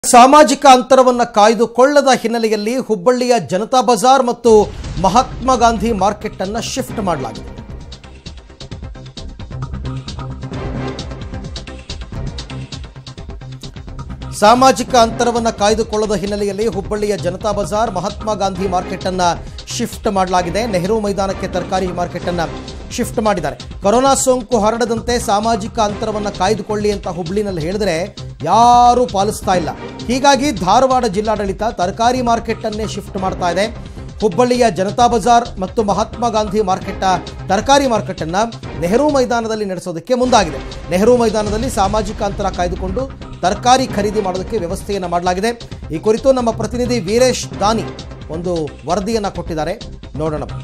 ಸಾಮಾಜಿಕ ಅಂತರವನ್ನು ಕಾಯ್ದುಕೊಳ್ಳದ ಹಿನ್ನೆಲೆಯಲ್ಲಿ ಹುಬ್ಬಳ್ಳಿಯ ಜನತಾ ಬಜಾರ್ ಮತ್ತು ಮಹಾತ್ಮ ಗಾಂಧಿ ಮಾರ್ಕೆಟ್ ಅನ್ನ ಶಿಫ್ಟ್ ಮಾಡಲಾಗಿದೆ ಸಾಮಾಜಿಕ ಅಂತರವನ್ನು ಕಾಯ್ದುಕೊಳ್ಳದ ಹಿನ್ನೆಲೆಯಲ್ಲಿ ಹುಬ್ಬಳ್ಳಿಯ ಜನತಾ ಬಜಾರ್ ಮಹಾತ್ಮ ಗಾಂಧಿ ಮಾರ್ಕೆಟ್ ಅನ್ನ ಶಿಫ್ಟ್ ಮಾಡಲಾಗಿದೆ ನೆಹರು ಮೈದಾನಕ್ಕೆ ತರಕಾರಿ ಮಾರ್ಕೆಟ್ ಅನ್ನ ಶಿಫ್ಟ್ ಮಾಡಿದ್ದಾರೆ ಕೊರೋನಾ ಸೋಂಕು ಹರಡದಂತೆ ಸಾಮಾಜಿಕ ಅಂತರವನ್ನು ಕಾಯ್ದುಕೊಳ್ಳಿ ಅಂತ ಹುಬ್ಬಳ್ಳಿನಲ್ಲಿ ಹೇಳಿದ್ರೆ ಯಾರೂ ಪಾಲಿಸ್ತಾ ಇಲ್ಲ ಹೀಗಾಗಿ ಧಾರವಾಡ ಜಿಲ್ಲಾಡಳಿತ ತರಕಾರಿ ಮಾರ್ಕೆಟ್ ಅನ್ನೇ ಶಿಫ್ಟ್ ಮಾಡ್ತಾ ಇದೆ ಹುಬ್ಬಳ್ಳಿಯ ಜನತಾ ಬಜಾರ್ ಮತ್ತು ಮಹಾತ್ಮ ಗಾಂಧಿ ಮಾರ್ಕೆಟ್ ತರಕಾರಿ ಮಾರ್ಕೆಟ್ ಅನ್ನ ನೆಹರು ಮೈದಾನದಲ್ಲಿ ನಡೆಸೋದಕ್ಕೆ ಮುಂದಾಗಿದೆ ನೆಹರು ಮೈದಾನದಲ್ಲಿ ಸಾಮಾಜಿಕ ಅಂತರ ಕಾಯ್ದುಕೊಂಡು ತರಕಾರಿ ಖರೀದಿ ಮಾಡೋದಕ್ಕೆ ವ್ಯವಸ್ಥೆಯನ್ನು ಮಾಡಲಾಗಿದೆ ಈ ಕುರಿತು ನಮ್ಮ ಪ್ರತಿನಿಧಿ ವೀರೇಶ್ ದಾನಿ ಒಂದು ವರದಿಯನ್ನು ಕೊಟ್ಟಿದ್ದಾರೆ ನೋಡೋಣ ಬನ್ನಿ.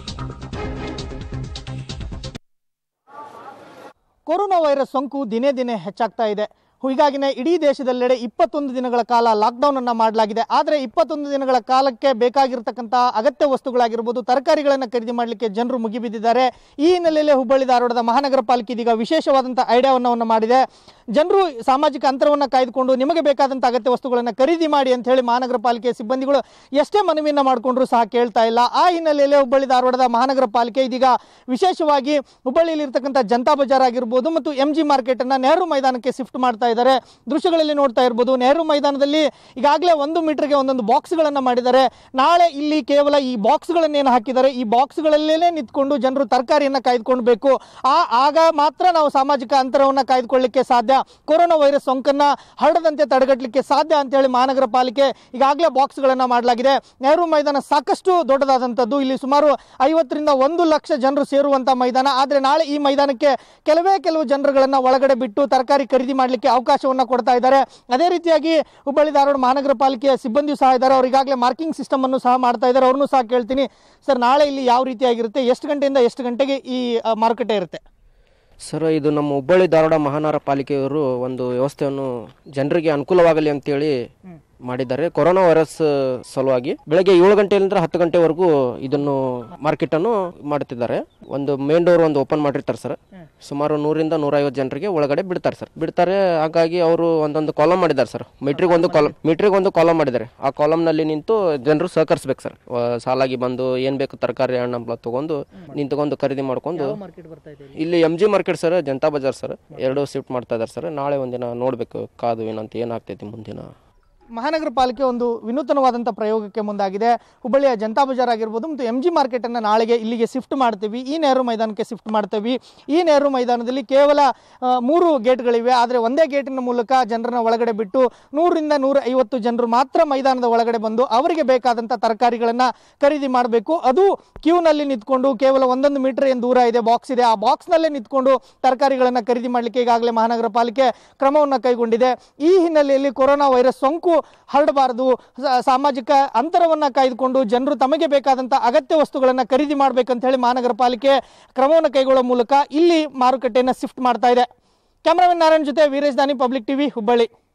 ಕೊರೋನಾ ವೈರಸ್ ಸೋಂಕು ದಿನೇ ದಿನೇ ಹೆಚ್ಚಾಗ್ತಾ ಇದೆ ಹೀಗಾಗಿನೇ ಇಡೀ ದೇಶದೆಲ್ಲೆಡೆ ಇಪ್ಪತ್ತೊಂದು ದಿನಗಳ ಕಾಲ ಲಾಕ್ಡೌನ್ ಅನ್ನ ಮಾಡಲಾಗಿದೆ ಆದರೆ ಇಪ್ಪತ್ತೊಂದು ದಿನಗಳ ಕಾಲಕ್ಕೆ ಬೇಕಾಗಿರ್ತಕ್ಕಂಥ ಅಗತ್ಯ ವಸ್ತುಗಳಾಗಿರ್ಬೋದು ತರಕಾರಿಗಳನ್ನು ಖರೀದಿ ಮಾಡಲಿಕ್ಕೆ ಜನರು ಮುಗಿಬಿದ್ದಿದ್ದಾರೆ ಈ ಹಿನ್ನೆಲೆಯಲ್ಲಿ ಹುಬ್ಬಳ್ಳಿ ಧಾರವಾಡದ ಮಹಾನಗರ ಪಾಲಿಕೆ ಇದೀಗ ವಿಶೇಷವಾದಂಥ ಐಡಿಯಾವನ್ನು ಮಾಡಿದೆ ಜನರು ಸಾಮಾಜಿಕ ಅಂತರವನ್ನು ಕಾಯ್ದುಕೊಂಡು ನಿಮಗೆ ಬೇಕಾದಂಥ ಅಗತ್ಯ ವಸ್ತುಗಳನ್ನು ಖರೀದಿ ಮಾಡಿ ಅಂತ ಹೇಳಿ ಮಹಾನಗರ ಪಾಲಿಕೆ ಸಿಬ್ಬಂದಿಗಳು ಎಷ್ಟೇ ಮನವಿಯನ್ನು ಮಾಡಿಕೊಂಡ್ರು ಸಹ ಕೇಳ್ತಾ ಇಲ್ಲ ಆ ಹಿನ್ನೆಲೆಯಲ್ಲಿ ಹುಬ್ಬಳ್ಳಿ ಧಾರವಾಡದ ಮಹಾನಗರ ಪಾಲಿಕೆ ಇದೀಗ ವಿಶೇಷವಾಗಿ ಹುಬ್ಬಳ್ಳಿಯಲ್ಲಿ ಇರ್ತಕ್ಕಂಥ ಜನತಾ ಬಜಾರ್ ಆಗಿರ್ಬೋದು ಮತ್ತು ಎಂ ಜಿ ಮಾರ್ಕೆಟನ್ನು ನೆಹರು ಮೈದಾನಕ್ಕೆ ಶಿಫ್ಟ್ ಮಾಡ್ತಾ ಇದ್ದಾರೆ ದೃಶ್ಯಗಳಲ್ಲಿ ನೋಡ್ತಾ ಇರ್ಬೋದು ನೆಹರು ಮೈದಾನದಲ್ಲಿ ಈಗಾಗಲೇ ಒಂದು ಮೀಟರ್ಗೆ ಒಂದೊಂದು ಬಾಕ್ಸ್ಗಳನ್ನು ಮಾಡಿದ್ದಾರೆ ನಾಳೆ ಇಲ್ಲಿ ಕೇವಲ ಈ ಬಾಕ್ಸ್ಗಳನ್ನೇನು ಹಾಕಿದ್ದಾರೆ ಈ ಬಾಕ್ಸ್ಗಳಲ್ಲೇ ನಿಂತ್ಕೊಂಡು ಜನರು ತರಕಾರಿಯನ್ನು ಕಾಯ್ದುಕೊಳ್ಬೇಕು ಆ ಆಗ ಮಾತ್ರ ನಾವು ಸಾಮಾಜಿಕ ಅಂತರವನ್ನು ಕಾಯ್ದುಕೊಳ್ಳಿಕ್ಕೆ ಸಾಧ್ಯ ಕೊರೋನಾ ವೈರಸ್ ಸೋಂಕನ್ನು ಹರಡದಂತೆ ತಡೆಗಟ್ಟಲಿಕ್ಕೆ ಸಾಧ್ಯ ಅಂತ ಹೇಳಿ ಮಹಾನಗರ ಪಾಲಿಕೆ ಈಗಾಗಲೇ ಬಾಕ್ಸ್ಗಳನ್ನು ಮಾಡಲಾಗಿದೆ ನೆಹರು ಮೈದಾನ ಸಾಕಷ್ಟು ದೊಡ್ಡದಾದಂಥದ್ದು ಇಲ್ಲಿ ಸುಮಾರು ಐವತ್ತರಿಂದ ಒಂದು ಲಕ್ಷ ಜನರು ಸೇರುವಂಥ ಮೈದಾನ ಆದರೆ ನಾಳೆ ಈ ಮೈದಾನಕ್ಕೆ ಕೆಲವೇ ಕೆಲವು ಜನರುಗಳನ್ನು ಒಳಗಡೆ ಬಿಟ್ಟು ತರಕಾರಿ ಖರೀದಿ ಮಾಡಲಿಕ್ಕೆ ಅವಕಾಶವನ್ನು ಕೊಡ್ತಾ ಇದ್ದಾರೆ ಅದೇ ರೀತಿಯಾಗಿ ಹುಬ್ಬಳ್ಳಿ ಧಾರವಾಡ ಮಹಾನಗರ ಪಾಲಿಕೆಯ ಸಿಬ್ಬಂದಿಯೂ ಸಹ ಇದ್ದಾರೆ ಅವ್ರು ಈಗಾಗಲೇ ಮಾರ್ಕಿಂಗ್ ಸಿಸ್ಟಮ್ ಅನ್ನು ಸಹ ಮಾಡ್ತಾ ಇದ್ದಾರೆ ಅವ್ರನ್ನೂ ಸಹ ಕೇಳ್ತೀನಿ ಸರ್ ನಾಳೆ ಇಲ್ಲಿ ಯಾವ ರೀತಿಯಾಗಿರುತ್ತೆ ಎಷ್ಟು ಗಂಟೆಯಿಂದ ಎಷ್ಟು ಗಂಟೆಗೆ ಈ ಆ, ಮಾರುಕಟ್ಟೆ ಇರುತ್ತೆ ಸರ್ ಇದು ನಮ್ಮ ಹುಬ್ಬಳ್ಳಿ ಧಾರವಾಡ ಮಹಾನಗರ ಪಾಲಿಕೆಯವರು ಒಂದು ವ್ಯವಸ್ಥೆಯನ್ನು ಜನರಿಗೆ ಅನುಕೂಲವಾಗಲಿ ಅಂತೇಳಿ ಮಾಡಿದ್ದಾರೆ ಕೊರೋನಾ ವೈರಸ್ ಸಲುವಾಗಿ ಬೆಳಗ್ಗೆ ಏಳು ಗಂಟೆಯಿಂದ ಹತ್ತು ಗಂಟೆವರೆಗೂ ಇದನ್ನು ಮಾರ್ಕೆಟ್ ಅನ್ನು ಮಾಡುತ್ತಿದ್ದಾರೆ ಒಂದು ಮೇನ್ ಡೋರ್ ಒಂದು ಓಪನ್ ಮಾಡಿರ್ತಾರೆ ಸರ್ ಸುಮಾರು ನೂರಿಂದ ನೂರೈವತ್ತು ಜನರಿಗೆ ಒಳಗಡೆ ಬಿಡ್ತಾರೆ ಸರ್ ಬಿಡ್ತಾರೆ ಹಾಗಾಗಿ ಅವರು ಒಂದೊಂದು ಕಾಲಮ್ ಮಾಡಿದ್ದಾರೆ ಸರ್ ಮೀಟ್ರಿಗೆ ಒಂದು ಕಾಲಮ್ ಮೀಟ್ರಿಗೆ ಒಂದು ಕಾಲಮ್ ಮಾಡಿದ್ದಾರೆ ಆ ಕಾಲಮ್ನಲ್ಲಿ ನಿಂತು ಜನರು ಸಹಕರಿಸ್ಬೇಕು ಸರ್ ವ- ಸಾಲಾಗಿ ಬಂದು ಏನ್ ಬೇಕು ತರಕಾರಿ ಹಣ್ಣು ಹಂಪಲ ತಗೊಂಡು ನಿಂತ್ಕೊಂಡು ಖರೀದಿ ಮಾಡ್ಕೊಂಡು ಮಾರ್ಕೆಟ್ ಬರ್ತಾ ಇದೆ ಇಲ್ಲಿ M G market sir Janata Bazaar sir ಎರಡು ಶಿಫ್ಟ್ ಮಾಡ್ತಾ ಇದ್ದಾರೆ ಸರ್ ನಾಳೆ ಒಂದಿನ ನೋಡ್ಬೇಕು ಕಾದು ಏನಂತ ಏನಾಗ್ತೈತಿ ಮುಂದಿನ ಮಹಾನಗರ ಪಾಲಿಕೆ ಒಂದು ವಿನೂತನವಾದಂಥ ಪ್ರಯೋಗಕ್ಕೆ ಮುಂದಾಗಿದೆ ಹುಬ್ಬಳ್ಳಿಯ ಜನತಾ ಬಜಾರ್ ಆಗಿರ್ಬೋದು ಮತ್ತು ಎಂ ಜಿ ಮಾರ್ಕೆಟನ್ನು ನಾಳೆಗೆ ಇಲ್ಲಿಗೆ ಶಿಫ್ಟ್ ಮಾಡ್ತೀವಿ ಈ ನೆಹರು ಮೈದಾನಕ್ಕೆ ಶಿಫ್ಟ್ ಮಾಡ್ತೀವಿ ಈ ನೆಹರು ಮೈದಾನದಲ್ಲಿ ಕೇವಲ ಆ, ಮೂರು ಗೇಟ್ಗಳಿವೆ ಆದರೆ ಒಂದೇ ಗೇಟಿನ ಮೂಲಕ ಜನರನ್ನ ಒಳಗಡೆ ಬಿಟ್ಟು ನೂರರಿಂದ ನೂರ ಐವತ್ತು ಜನರು ಮಾತ್ರ ಮೈದಾನದ ಒಳಗಡೆ ಬಂದು ಅವರಿಗೆ ಬೇಕಾದಂಥ ತರಕಾರಿಗಳನ್ನು ಖರೀದಿ ಮಾಡಬೇಕು ಅದು ಕ್ಯೂನಲ್ಲಿ ನಿಂತ್ಕೊಂಡು ಕೇವಲ ಒಂದೊಂದು ಮೀಟರ್ ಏನು ದೂರ ಇದೆ ಬಾಕ್ಸ್ ಇದೆ ಆ ಬಾಕ್ಸ್ನಲ್ಲೇ ನಿಂತ್ಕೊಂಡು ತರಕಾರಿಗಳನ್ನು ಖರೀದಿ ಮಾಡಲಿಕ್ಕೆ ಈಗಾಗಲೇ ಮಹಾನಗರ ಪಾಲಿಕೆ ಕ್ರಮವನ್ನು ಕೈಗೊಂಡಿದೆ ಈ ಹಿನ್ನೆಲೆಯಲ್ಲಿ ಕೊರೋನಾ ವೈರಸ್ ಸೋಂಕು ಹರಡಬಾರದು ಸ- ಸಾಮಾಜಿಕ ಅಂತರವನ್ನು ಕಾಯ್ದುಕೊಂಡು ಜನರು ತಮಗೆ ಬೇಕಾದಂಥ ಅಗತ್ಯ ವಸ್ತುಗಳನ್ನು ಖರೀದಿ ಮಾಡಬೇಕಂತ ಹೇಳಿ ಮಹಾನಗರ ಪಾಲಿಕೆ ಕ್ರಮವನ್ನು ಕೈಗೊಳ್ಳುವ ಮೂಲಕ ಇಲ್ಲಿ ಮಾರುಕಟ್ಟೆಯನ್ನು ಶಿಫ್ಟ್ ಮಾಡ್ತಾ ಇದೆ ಕ್ಯಾಮ್ರಾಮನ್ ನಾರಾಯಣ್ ಜೊತೆ ವೀರೇಶ್ ದಾನಿ ಪಬ್ಲಿಕ್ ಟಿವಿ ಹುಬ್ಬಳ್ಳಿ